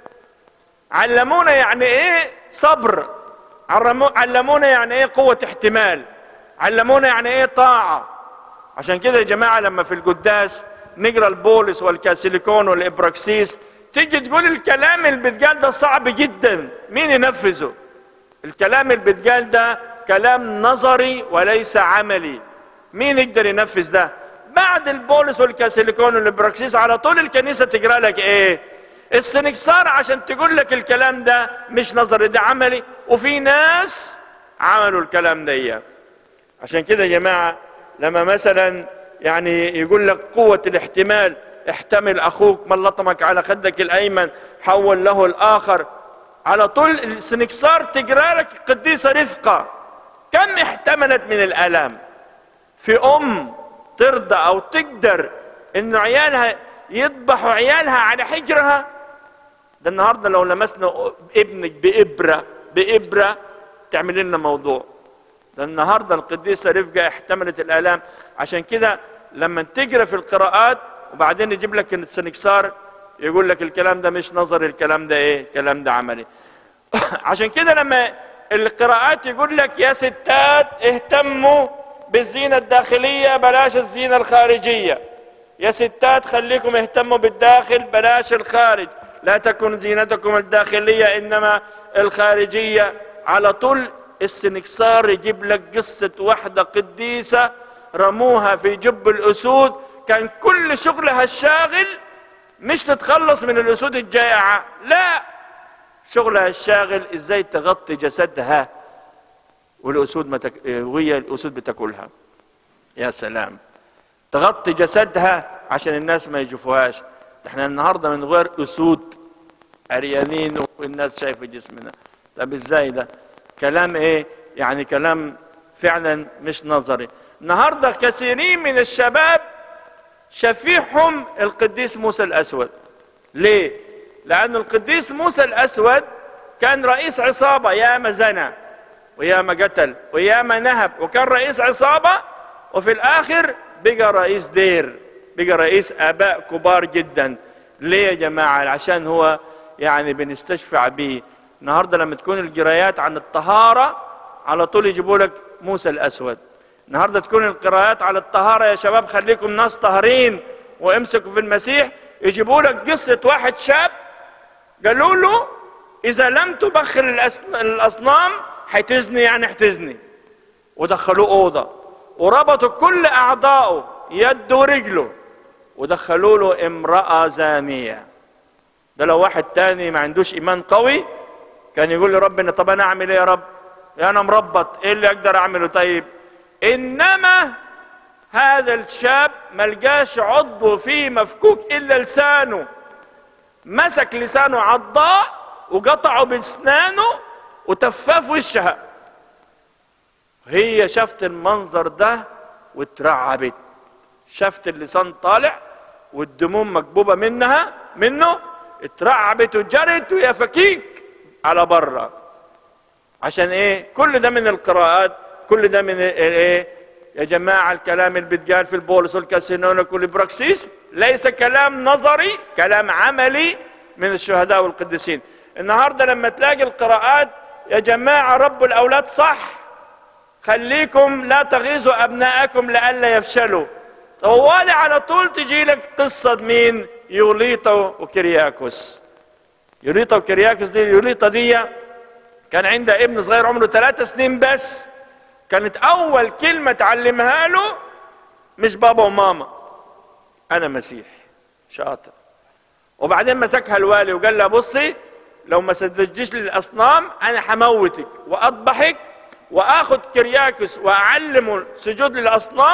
علمونا يعني ايه صبر علمونا يعني ايه قوة احتمال علمونا يعني ايه طاعة عشان كده يا جماعة لما في القداس نقرا البولس والكاسيليكون والابراكسيس تيجي تقول الكلام اللي بيتقال ده صعب جدا مين ينفذه الكلام اللي بيتقال ده كلام نظري وليس عملي مين يقدر ينفذ ده بعد البولس والكاسيليكون والابراكسيس على طول الكنيسة تقرا لك ايه السنكسار عشان تقول لك الكلام ده مش نظري ده عملي وفي ناس عملوا الكلام ده إياه. عشان كده يا جماعة لما مثلا يعني يقول لك قوة الاحتمال احتمل أخوك من لطمك على خدك الأيمن حول له الآخر على طول السنكسار تقرا لك قديسة رفقة كم احتملت من الآلام في أم ترضى أو تقدر انه عيالها يذبحوا عيالها على حجرها ده النهارده لو لمسنا ابنك بإبرة بإبرة تعمل لنا موضوع ده النهارده القديسة رفقة احتملت الآلام عشان كده لما تقرا في القراءات وبعدين يجيب لك السنكسار يقول لك الكلام ده مش نظري الكلام ده ايه الكلام ده عملي عشان كده لما القراءات يقول لك يا ستات اهتموا بالزينة الداخلية بلاش الزينة الخارجية يا ستات خليكم اهتموا بالداخل بلاش الخارج لا تكن زينتكم الداخلية إنما الخارجية على طول السنكسار يجيب لك قصة واحدة قديسة رموها في جب الأسود كان كل شغلها الشاغل مش تتخلص من الأسود الجائعة لا شغلها الشاغل ازاي تغطي جسدها والاسود ما تك... وهي الاسود بتاكلها يا سلام تغطي جسدها عشان الناس ما يشوفوهاش احنا النهارده من غير اسود عريانين والناس شايفه جسمنا طب ازاي ده كلام ايه يعني كلام فعلا مش نظري النهارده كثيرين من الشباب شفيعهم القديس موسى الاسود ليه لأن القديس موسى الأسود كان رئيس عصابة ياما زنى وياما قتل وياما نهب وكان رئيس عصابة وفي الآخر بقى رئيس دير بقى رئيس آباء كبار جدا ليه يا جماعة عشان هو يعني بنستشفع به النهاردة لما تكون القرايات عن الطهارة على طول يجيبوا لك موسى الأسود النهاردة تكون القراءات على الطهارة يا شباب خليكم ناس طاهرين وامسكوا في المسيح يجيبوا لك قصة واحد شاب قالوا له إذا لم تبخر الأصنام حتزني يعني حتزني ودخلوه أوضة وربطوا كل أعضائه يده ورجله ودخلوا له امرأة زانية ده لو واحد تاني ما عندوش إيمان قوي كان يقول لربنا طب أنا أعمل إيه يا رب؟ يا أنا مربط إيه اللي أقدر أعمله طيب؟ إنما هذا الشاب ملقاش عضو فيه مفكوك إلا لسانه مسك لسانه عضاء وقطعه باسنانه وتفاه في وشها هي شافت المنظر ده واترعبت شافت اللسان طالع والدموم مكبوبة منها منه اترعبت وجرت ويا فكيك على بره عشان ايه كل ده من القراءات كل ده من ايه يا جماعة الكلام اللي بيتقال في البولس والكاسينونيك والبراكسيس ليس كلام نظري كلام عملي من الشهداء والقديسين النهاردة لما تلاقي القراءات يا جماعة رب الأولاد صح خليكم لا تغيظوا أبناءكم لئلا يفشلوا طوالي على طول تجي لك قصة مين يوليطا وكرياكوس يوليطا وكرياكوس دي يوليطا دي كان عندها ابن صغير عمره ثلاثة سنين بس كانت أول كلمة تعلمها له مش بابا وماما أنا مسيح شاطر وبعدين مسكها الوالي وقال لها بصي لو ما سددتيش للأصنام أنا هموتك وأذبحك وآخذ كرياكس وأعلمه سجود للأصنام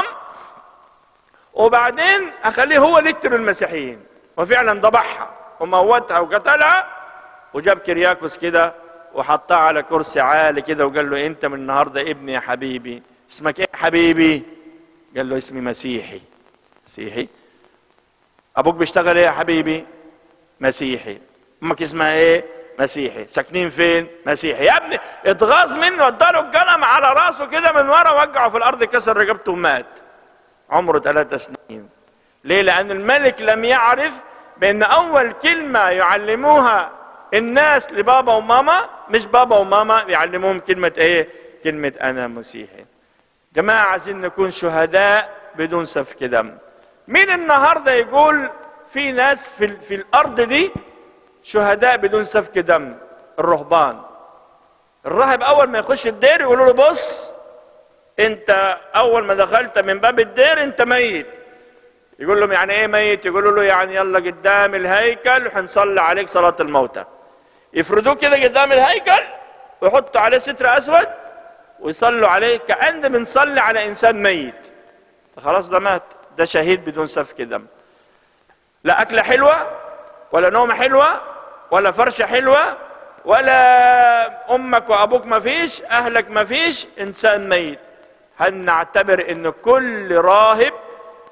وبعدين أخليه هو اللي يقتل المسيحيين وفعلا ذبحها وموتها وقتلها وجاب كرياكوس كده وحطها على كرسي عالي كده وقال له انت من النهارده ابني يا حبيبي اسمك ايه يا حبيبي قال له اسمي مسيحي مسيحي ابوك بيشتغل ايه يا حبيبي مسيحي امك اسمها ايه مسيحي ساكنين فين مسيحي يا ابني اتغاظ منه اداله القلم على راسه كده من ورا وقعه في الارض كسر رقبته ومات عمره ثلاثة سنين ليه لان الملك لم يعرف بان اول كلمه يعلموها الناس لبابا وماما مش بابا وماما بيعلموهم كلمة ايه كلمة انا مسيحي جماعة عايزين نكون شهداء بدون سفك دم مين النهاردة يقول في ناس في, في الارض دي شهداء بدون سفك دم الرهبان الراهب اول ما يخش الدير يقولوا له بص انت اول ما دخلت من باب الدير انت ميت يقول لهم يعني ايه ميت يقولوا له يعني يلا قدام الهيكل وحنصلي عليك صلاة الموتى يفردوه كده قدام الهيكل ويحطوا عليه ستر اسود ويصلوا عليه كأن بنصلي على انسان ميت خلاص ده مات ده شهيد بدون سفك دم لا اكله حلوه ولا نومه حلوه ولا فرشه حلوه ولا امك وابوك ما فيش اهلك ما فيش انسان ميت هل نعتبر ان كل راهب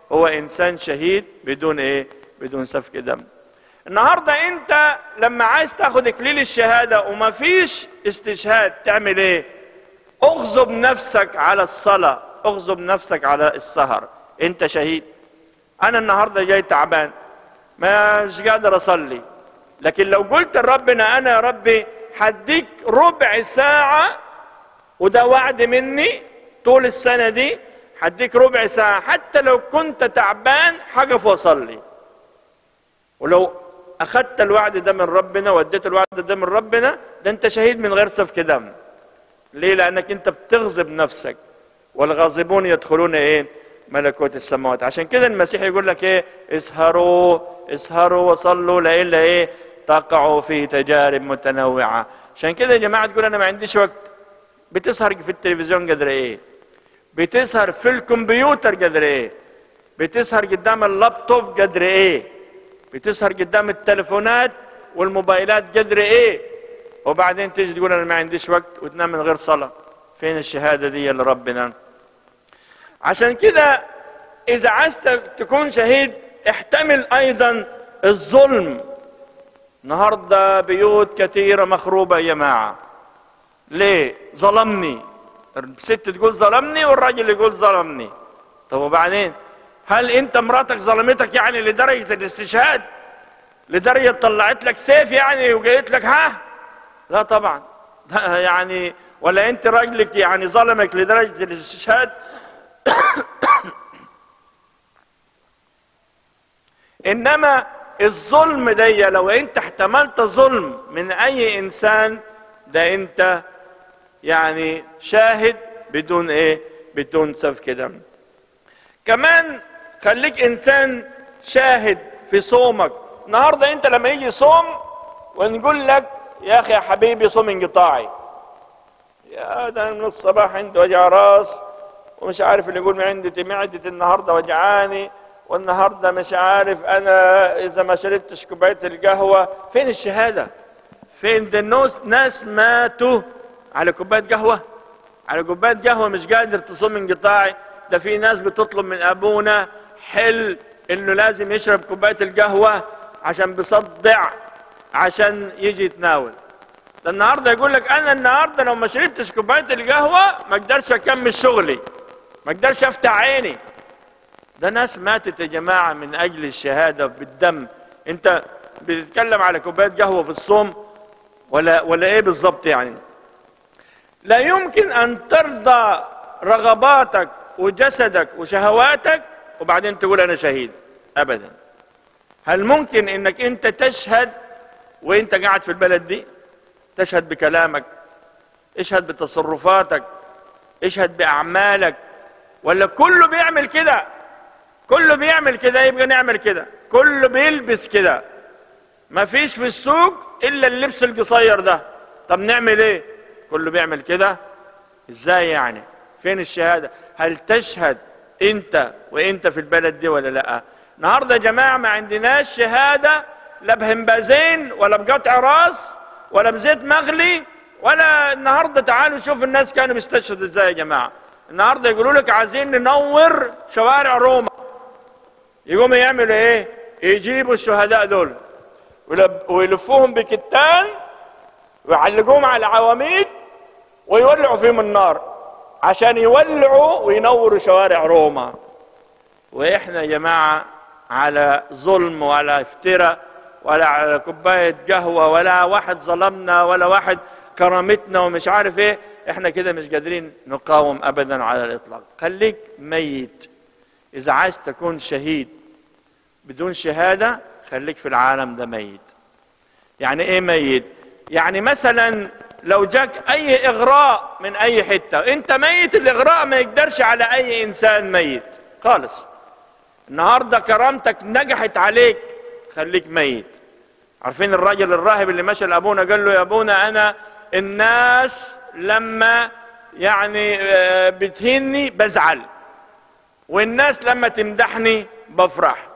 هو انسان شهيد بدون ايه بدون سفك دم النهارده انت لما عايز تاخد اكليل الشهاده وما فيش استشهاد تعمل ايه اغصب نفسك على الصلاه اغصب نفسك على السهر انت شهيد انا النهارده جاي تعبان مش قادر اصلي لكن لو قلت لربنا انا يا ربي هديك ربع ساعه وده وعد مني طول السنه دي هديك ربع ساعه حتى لو كنت تعبان هقف واصلي ولو اخذت الوعد ده من ربنا واديت الوعد ده من ربنا ده انت شهيد من غير سفك دم ليه لانك انت بتغضب نفسك والغاضبون يدخلون ايه ملكوت السماوات عشان كده المسيح يقول لك ايه اسهروا اسهروا وصلوا لإلا ايه تقعوا في تجارب متنوعة عشان كده يا جماعة تقول انا ما عنديش وقت بتسهر في التلفزيون قدر ايه بتسهر في الكمبيوتر قدر ايه بتسهر قدام اللابتوب قدر ايه بتسهر قدام التلفونات والموبايلات قدر ايه وبعدين تيجي تقول انا ما عنديش وقت وتنام من غير صلاه فين الشهاده دي لربنا عشان كده اذا عايز تكون شهيد احتمل ايضا الظلم النهارده بيوت كثيره مخروبه يا جماعه ليه ظلمني الست تقول ظلمني والراجل يقول ظلمني طب وبعدين هل انت مراتك ظلمتك يعني لدرجه الاستشهاد لدرجه طلعت لك سيف يعني وقالت لك ها لا طبعا يعني ولا انت راجلك يعني ظلمك لدرجه الاستشهاد انما الظلم دي لو انت احتملت ظلم من اي انسان ده انت يعني شاهد بدون ايه بدون سفك دم كمان خليك انسان شاهد في صومك النهارده انت لما يجي صوم ونقول لك يا اخي يا حبيبي صوم انقطاعي يا ده من الصباح عندي وجع راس ومش عارف اللي يقول عندي معدتي النهارده وجعاني والنهارده مش عارف انا اذا ما شربتش كوبايه القهوه فين الشهاده فين ده الناس ناس ماتوا على كوبايه قهوه على كوبايه قهوه مش قادر تصوم انقطاعي ده في ناس بتطلب من ابونا حل انه لازم يشرب كوبايه القهوه عشان بيصدع عشان يجي يتناول ده النهارده يقول لك انا النهارده لو ما شربتش كوبايه القهوه ما اقدرش اكمل شغلي ما اقدرش افتح عيني ده ناس ماتت يا جماعه من اجل الشهاده بالدم انت بتتكلم على كوبايه قهوه في الصوم ولا ولا ايه بالظبط يعني لا يمكن ان ترضى رغباتك وجسدك وشهواتك وبعدين تقول انا شهيد ابدا هل ممكن انك انت تشهد وانت قاعد في البلد دي تشهد بكلامك اشهد بتصرفاتك اشهد باعمالك ولا كله بيعمل كده كله بيعمل كده يبقى نعمل كده كله بيلبس كده ما فيش في السوق الا اللبس القصير ده طب نعمل ايه كله بيعمل كده ازاي يعني فين الشهاده هل تشهد انت وانت في البلد دي ولا لا النهارده يا جماعه ما عندناش شهاده لا بهمبازين ولا بقطع راس ولا بزيت مغلي ولا النهارده تعالوا شوف الناس كانوا بيستشهدوا ازاي يا جماعه النهارده يقولوا لك عايزين ننور شوارع روما يقوموا يعملوا ايه يجيبوا الشهداء دول ويلفوهم بكتان ويعلقوهم على عواميد ويولعوا فيهم النار عشان يولعوا وينوروا شوارع روما واحنا يا جماعه على ظلم ولا افتراء ولا على كوبايه قهوه ولا واحد ظلمنا ولا واحد كرامتنا ومش عارف ايه احنا كده مش قادرين نقاوم ابدا على الاطلاق خليك ميت اذا عايز تكون شهيد بدون شهاده خليك في العالم ده ميت يعني ايه ميت يعني مثلا لو جاك اي اغراء من اي حته انت ميت الاغراء ما يقدرش على اي انسان ميت خالص النهارده كرامتك نجحت عليك خليك ميت عارفين الراجل الراهب اللي مشى لابونا قال له يا ابونا انا الناس لما يعني بتهني بزعل والناس لما تمدحني بفرح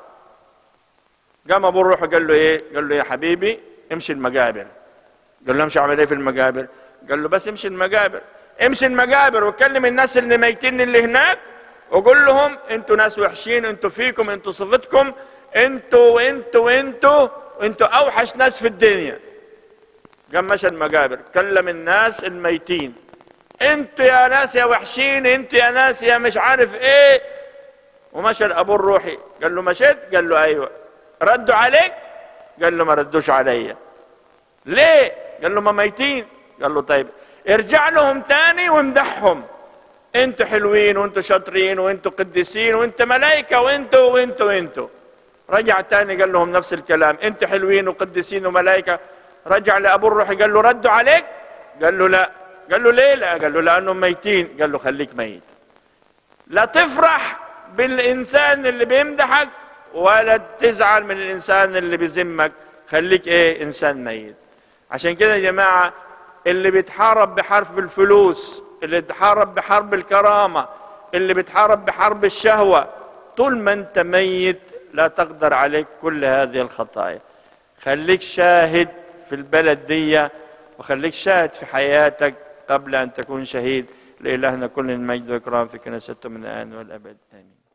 قام ابو الروح قال له ايه قال له يا حبيبي امشي المقابر قال له امشي اعمل ايه في المقابر قال له بس امشي المقابر امشي المقابر وكلم الناس اللي ميتين اللي هناك وقول لهم انتوا ناس وحشين انتوا فيكم انتوا صفتكم انتوا وانتوا وانتوا انتوا اوحش ناس في الدنيا قام مشى المقابر كلم الناس الميتين انتوا يا ناس يا وحشين انتوا يا ناس يا مش عارف ايه ومشى الابو الروحي قال له مشيت قال له ايوه ردوا عليك قال له ما ردوش عليا ليه قال له ما ميتين قال له طيب ارجع لهم تاني وامدحهم انتوا حلوين وانتوا شاطرين وانتوا قديسين وانتوا ملائكه وانتوا وانتوا وانتوا رجع تاني قال لهم نفس الكلام انتوا حلوين وقديسين وملائكه رجع لابو الروح قال له ردوا عليك قال له لا قال له ليه لا قال له لانهم ميتين قال له خليك ميت لا تفرح بالانسان اللي بيمدحك ولا تزعل من الانسان اللي بيذمك خليك ايه انسان ميت عشان كده يا جماعه اللي بيتحارب بحرب الفلوس اللي بيتحارب بحرب الكرامه اللي بيتحارب بحرب الشهوه طول ما انت ميت لا تقدر عليك كل هذه الخطايا خليك شاهد في البلد دي وخليك شاهد في حياتك قبل ان تكون شهيد لالهنا كل المجد واكرام في كنيسته من الان والابد امين